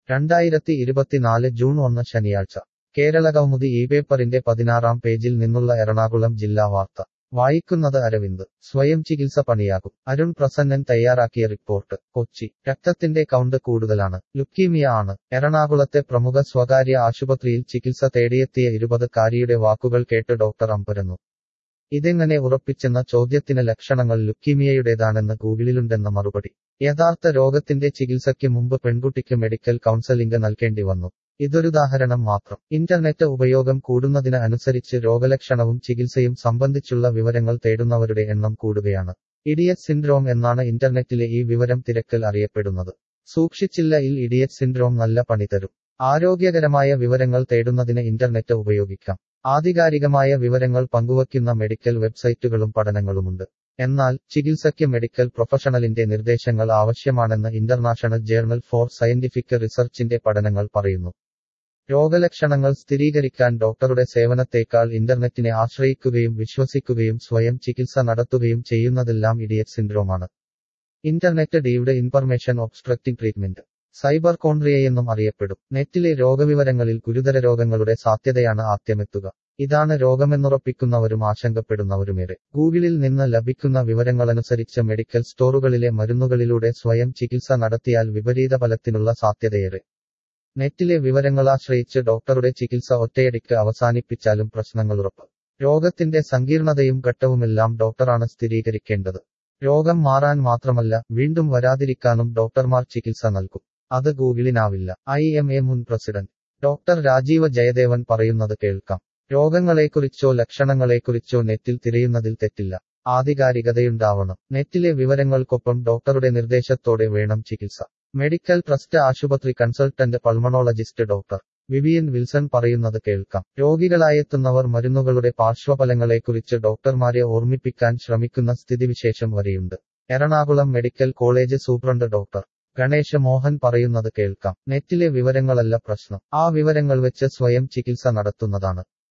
രണ്ടായിരത്തി ഇരുപത്തിനാല് ജൂൺ ഒന്ന് ശനിയാഴ്ച കേരളകൗമുദി ഈ പേപ്പറിന്റെ പതിനാറാം പേജിൽ നിന്നുള്ള എറണാകുളം ജില്ലാ വാർത്ത വായിക്കുന്നത് അരവിന്ദ് സ്വയം ചികിത്സ പണിയാകും അരുൺ പ്രസന്നൻ തയ്യാറാക്കിയ റിപ്പോർട്ട് കൊച്ചി രക്തത്തിന്റെ കൗണ്ട് കൂടുതലാണ് ലുക്കീമിയ ആണ് എറണാകുളത്തെ പ്രമുഖ സ്വകാര്യ ആശുപത്രിയിൽ ചികിത്സ തേടിയെത്തിയ ഇരുപത് കാരിയുടെ വാക്കുകൾ കേട്ട് ഡോക്ടർ അമ്പരന്നു ഇതെങ്ങനെ ഉറപ്പിച്ചെന്ന ചോദ്യത്തിന് ലക്ഷണങ്ങൾ ലുക്കീമിയയുടേതാണെന്ന് ഗൂഗിളിലുണ്ടെന്ന മറുപടി യഥാർത്ഥ രോഗത്തിന്റെ ചികിത്സയ്ക്ക് മുമ്പ് പെൺകുട്ടിക്ക് മെഡിക്കൽ കൗൺസലിംഗ് നൽകേണ്ടി വന്നു ഇതൊരുദാഹരണം മാത്രം ഇന്റർനെറ്റ് ഉപയോഗം കൂടുന്നതിന് അനുസരിച്ച് രോഗലക്ഷണവും ചികിത്സയും സംബന്ധിച്ചുള്ള വിവരങ്ങൾ തേടുന്നവരുടെ എണ്ണം കൂടുകയാണ് ഇഡിയറ്റ് സിൻഡ്രോം എന്നാണ് ഇന്റർനെറ്റിലെ ഈ വിവരം തിരക്കൽ അറിയപ്പെടുന്നത് സൂക്ഷിച്ചില്ല ഇൽ ഇഡിയറ്റ് സിൻഡ്രോം നല്ല പണി തരും ആരോഗ്യകരമായ വിവരങ്ങൾ തേടുന്നതിന് ഇന്റർനെറ്റ് ഉപയോഗിക്കാം ആധികാരികമായ വിവരങ്ങൾ പങ്കുവയ്ക്കുന്ന മെഡിക്കൽ വെബ്സൈറ്റുകളും പഠനങ്ങളുമുണ്ട് എന്നാൽ ചികിത്സയ്ക്ക് മെഡിക്കൽ പ്രൊഫഷണലിന്റെ നിർദ്ദേശങ്ങൾ ആവശ്യമാണെന്ന് ഇന്റർനാഷണൽ ജേർണൽ ഫോർ സയന്റിഫിക് റിസർച്ചിന്റെ പഠനങ്ങൾ പറയുന്നു രോഗലക്ഷണങ്ങൾ സ്ഥിരീകരിക്കാൻ ഡോക്ടറുടെ സേവനത്തേക്കാൾ ഇന്റർനെറ്റിനെ ആശ്രയിക്കുകയും വിശ്വസിക്കുകയും സ്വയം ചികിത്സ നടത്തുകയും ചെയ്യുന്നതെല്ലാം ഇഡിയറ്റ് സിൻഡ്രോമാണ് ഇന്റർനെറ്റ് ഡീവ്ഡ് ഇൻഫർമേഷൻ ഒബ്സ്ട്രക്റ്റിംഗ് ട്രീറ്റ്മെന്റ് സൈബർ കോൺട്രിയയെന്നും അറിയപ്പെടും നെറ്റിലെ രോഗവിവരങ്ങളിൽ ഗുരുതര രോഗങ്ങളുടെ സാധ്യതയാണ് ആദ്യമെത്തുക ഇതാണ് രോഗമെന്നുറപ്പിക്കുന്നവരും ആശങ്കപ്പെടുന്നവരുമേറെ ഗൂഗിളിൽ നിന്ന് ലഭിക്കുന്ന വിവരങ്ങളനുസരിച്ച് മെഡിക്കൽ സ്റ്റോറുകളിലെ മരുന്നുകളിലൂടെ സ്വയം ചികിത്സ നടത്തിയാൽ വിപരീത ഫലത്തിനുള്ള സാധ്യതയേറെ നെറ്റിലെ വിവരങ്ങളാശ്രയിച്ച് ഡോക്ടറുടെ ചികിത്സ ഒറ്റയടിക്ക് അവസാനിപ്പിച്ചാലും പ്രശ്നങ്ങളുറപ്പ് രോഗത്തിന്റെ സങ്കീർണതയും ഘട്ടവുമെല്ലാം ഡോക്ടറാണ് സ്ഥിരീകരിക്കേണ്ടത് രോഗം മാറാൻ മാത്രമല്ല വീണ്ടും വരാതിരിക്കാനും ഡോക്ടർമാർ ചികിത്സ നൽകും അത് ഗൂഗിളിനാവില്ല ഐ എം എ മുൻ പ്രസിഡന്റ് ഡോക്ടർ രാജീവ ജയദേവൻ പറയുന്നത് കേൾക്കാം രോഗങ്ങളെക്കുറിച്ചോ ലക്ഷണങ്ങളെക്കുറിച്ചോ നെറ്റിൽ തിരയുന്നതിൽ തെറ്റില്ല ആധികാരികതയുണ്ടാവണം നെറ്റിലെ വിവരങ്ങൾക്കൊപ്പം ഡോക്ടറുടെ നിർദ്ദേശത്തോടെ വേണം ചികിത്സ മെഡിക്കൽ ട്രസ്റ്റ് ആശുപത്രി consultant pulmonologist doctor Vivian Wilson പറയുന്നത് കേൾക്കാം രോഗികളായെത്തുന്നവർ മരുന്നുകളുടെ പാർശ്വഫലങ്ങളെക്കുറിച്ച് ഡോക്ടർമാരെ ഓർമ്മിപ്പിക്കാൻ ശ്രമിക്കുന്ന സ്ഥിതിവിശേഷം വരെയുണ്ട് Ernakulam medical college superintendent doctor Ganesh Mohan പറയുന്നത് കേൾക്കാം നെറ്റിലെ വിവരങ്ങളല്ല പ്രശ്നം ആ വിവരങ്ങൾ വെച്ച് സ്വയം ചികിത്സ നടത്തുന്നതാണ്